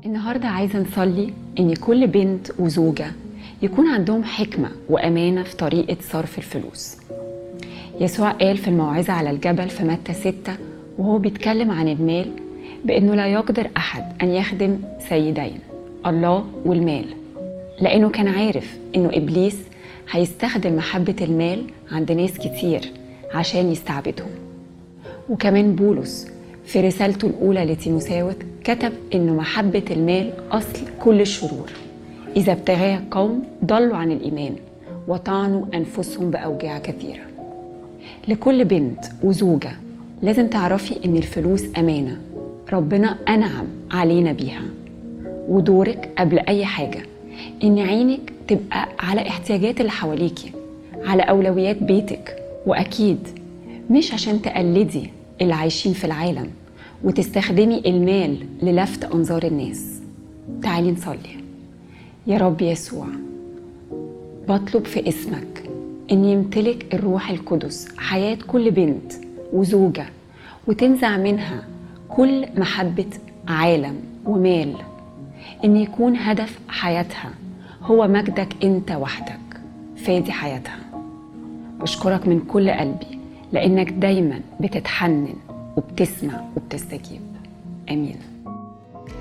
النهارده عايزه نصلي ان كل بنت وزوجه يكون عندهم حكمه وامانه في طريقه صرف الفلوس. يسوع قال في الموعظه على الجبل في متى 6 وهو بيتكلم عن المال بانه لا يقدر احد ان يخدم سيدين الله والمال لانه كان عارف انه ابليس هيستخدم محبه المال عند ناس كتير عشان يستعبدهم. وكمان بولس في رسالته الأولى لتيموساوس كتب إن محبة المال أصل كل الشرور إذا ابتغاها قوم ضلوا عن الإيمان وطعنوا أنفسهم بأوجاع كثيرة لكل بنت وزوجة لازم تعرفي إن الفلوس أمانة ربنا أنعم علينا بيها ودورك قبل أي حاجة إن عينك تبقى على احتياجات اللي حواليكي على أولويات بيتك وأكيد مش عشان تقلدي اللي عايشين في العالم وتستخدمي المال للفت أنظار الناس تعالي نصلي يا رب يسوع بطلب في اسمك ان يمتلك الروح القدس حياة كل بنت وزوجة وتنزع منها كل محبة عالم ومال ان يكون هدف حياتها هو مجدك انت وحدك فادي حياتها بشكرك من كل قلبي لانك دايما بتتحنن وبتسمع وبتستجيب امين